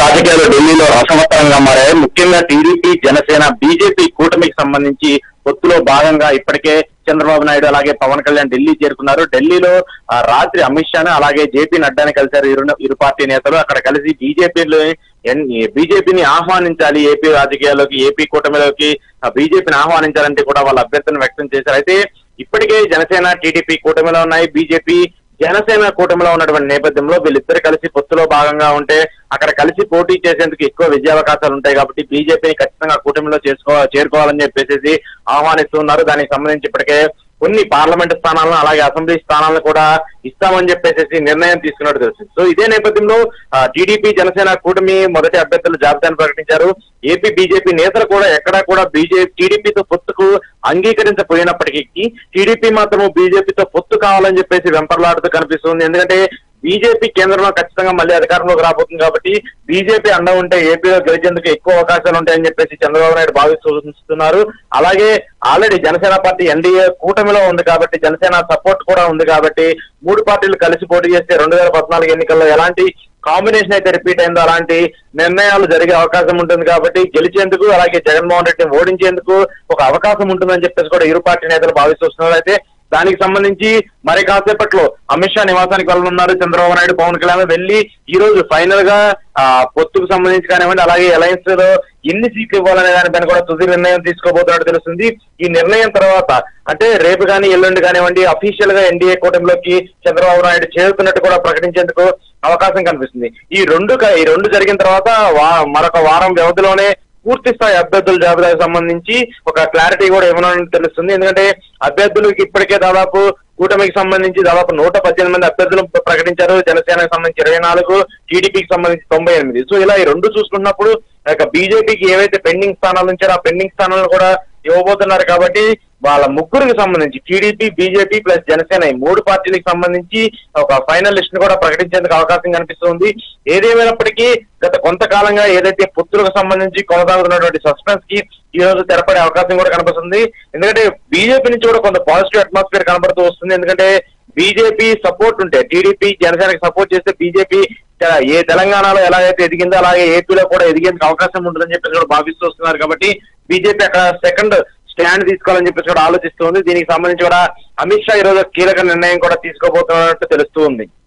రాజకీయాలు ఢిల్లీలో రసవత్తరంగా మారాయి ముఖ్యంగా టీడీపీ జనసేన బీజేపీ కూటమికి సంబంధించి పొత్తులో భాగంగా ఇప్పటికే చంద్రబాబు నాయుడు అలాగే పవన్ కళ్యాణ్ ఢిల్లీ చేరుకున్నారు ఢిల్లీలో ఆ, రాత్రి అమిత్ షాను అలాగే జేపీ నడ్డాని కలిశారు ఇరు ఇరు పార్టీ నేతలు అక్కడ కలిసి బీజేపీలో బీజేపీని ఆహ్వానించాలి ఏపీ రాజకీయాల్లోకి ఏపీ కూటమిలోకి బీజేపీని ఆహ్వానించాలంటే కూడా వాళ్ళ అభ్యర్థన వ్యక్తం చేశారు అయితే ఇప్పటికే జనసేన టీడీపీ కూటమిలో ఉన్నాయి బీజేపీ జనసేన కూటమిలో ఉన్నటువంటి నేపథ్యంలో వీళ్ళిద్దరు కలిసి పొత్తులో భాగంగా ఉంటే అక్కడ కలిసి పోటీ చేసేందుకు ఎక్కువ విజయావకాశాలు ఉంటాయి కాబట్టి బీజేపీని ఖచ్చితంగా కూటమిలో చేసుకో చేరుకోవాలని చెప్పేసి ఆహ్వానిస్తున్నారు దానికి సంబంధించి ఇప్పటికే కొన్ని పార్లమెంట్ స్థానాలను అలాగే అసెంబ్లీ స్థానాలను కూడా ఇస్తామని చెప్పేసి నిర్ణయం తీసుకున్నట్టు తెలుస్తుంది సో ఇదే నేపథ్యంలో టీడీపీ జనసేన కూటమి మొదటి అభ్యర్థుల జాబితాను ప్రకటించారు ఏపీ బీజేపీ నేతలు కూడా ఎక్కడా కూడా బీజేపీ టీడీపీతో పొత్తుకు అంగీకరించపోయినప్పటికీ టీడీపీ మాత్రం బీజేపీతో పొత్తు కావాలని చెప్పేసి వెంపర్లాడుతూ కనిపిస్తుంది ఎందుకంటే బీజేపీ కేంద్రంలో ఖచ్చితంగా మళ్ళీ అధికారంలోకి రాబోతుంది కాబట్టి బీజేపీ అండ ఉంటే ఏపీలో గెలిచేందుకు ఎక్కువ అవకాశాలు ఉంటాయని చెప్పేసి చంద్రబాబు నాయుడు భావిస్తున్నారు అలాగే ఆల్రెడీ జనసేన పార్టీ ఎన్డీఏ కూటమిలో ఉంది కాబట్టి జనసేన సపోర్ట్ కూడా ఉంది కాబట్టి మూడు పార్టీలు కలిసి పోటీ చేస్తే రెండు వేల పద్నాలుగు ఎన్నికల్లో ఎలాంటి కాంబినేషన్ అయితే రిపీట్ అయిందో అలాంటి నిర్ణయాలు జరిగే అవకాశం ఉంటుంది కాబట్టి గెలిచేందుకు అలాగే జగన్మోహన్ రెడ్డిని ఓడించేందుకు ఒక అవకాశం ఉంటుందని చెప్పేసి కూడా ఇరు పార్టీ నేతలు భావిస్తున్నారు అయితే దానికి సంబంధించి మరి కాసేపట్లో అమిత్ షా నివాసానికి వెళ్ళనున్నారు చంద్రబాబు నాయుడు పవన్ కళ్యాణ్ వెళ్ళి ఈ రోజు ఫైనల్ గా ఆ పొత్తుకు సంబంధించి కానివ్వండి అలాగే అలయన్స్ లో ఎన్ని సీట్లు ఇవ్వాలనే దానిపైన కూడా తుది నిర్ణయం తీసుకోబోతున్నట్టు తెలుస్తుంది ఈ నిర్ణయం తర్వాత అంటే రేపు కానీ ఎల్లుండి కానివ్వండి అఫీషియల్ గా ఎన్డీఏ కూటమిలోకి చంద్రబాబు నాయుడు చేరుతున్నట్టు కూడా ప్రకటించేందుకు అవకాశం కనిపిస్తుంది ఈ రెండు క- ఈ రెండు జరిగిన తర్వాత వా- మరొక వారం వ్యవధిలోనే పూర్తి స్థాయి అభ్యర్థుల జాబితాకు సంబంధించి ఒక క్లారిటీ కూడా ఇవ్వనని తెలుస్తుంది ఎందుకంటే అభ్యర్థులకు ఇప్పటికే దాదాపు కూటమికి సంబంధించి దాదాపు నూట పద్దెనిమిది మంది అభ్యర్థులు ప్రకటించారు జనసేనకు సంబంధించి ఇరవై నాలుగు టీడీపీకి సంబంధించి తొంభై ఎనిమిది సో ఇలా ఈ రెండు చూసుకున్నప్పుడు ఇక బీజేపీకి ఏవైతే పెండింగ్ స్థానాలు ఉంచారో ఆ పెండింగ్ స్థానాలను కూడా ఇవ్వబోతున్నారు కాబట్టి వాళ్ళ ముగ్గురికి సంబంధించి టీడీపీ బీజేపీ ప్లస్ జనసేన ఈ మూడు పార్టీలకు సంబంధించి ఒక ఫైనల్ లిస్ట్ ను కూడా ప్రకటించేందుకు అవకాశం కనిపిస్తుంది ఏదేమైనప్పటికీ గత కొంతకాలంగా ఏదైతే పొత్తులకు సంబంధించి కొనసాగుతున్నటువంటి సస్పెన్స్ కి ఈ రోజు తెరపడే అవకాశం కూడా కనిపిస్తుంది ఎందుకంటే బీజేపీ నుంచి కూడా కొంత పాజిటివ్ అట్మాస్ఫియర్ కనబడుతూ వస్తుంది ఎందుకంటే బీజేపీ సపోర్ట్ ఉంటే టీడీపీ జనసేనకి సపోర్ట్ చేస్తే బీజేపీ ఏ తెలంగాణలో ఎలాగైతే ఎదిగిందో అలాగే ఏపీలో కూడా ఎదిగేందుకు అవకాశం ఉంటుందని చెప్పేసి కూడా భావిస్తూ వస్తున్నారు కాబట్టి బీజేపీ అక్కడ సెకండ్ స్టాండ్ తీసుకోవాలని చెప్పేసి కూడా ఆలోచిస్తుంది దీనికి సంబంధించి కూడా అమిత్ షా ఈ రోజు కీలక నిర్ణయం కూడా తీసుకోబోతున్నట్టు తెలుస్తూ ఉంది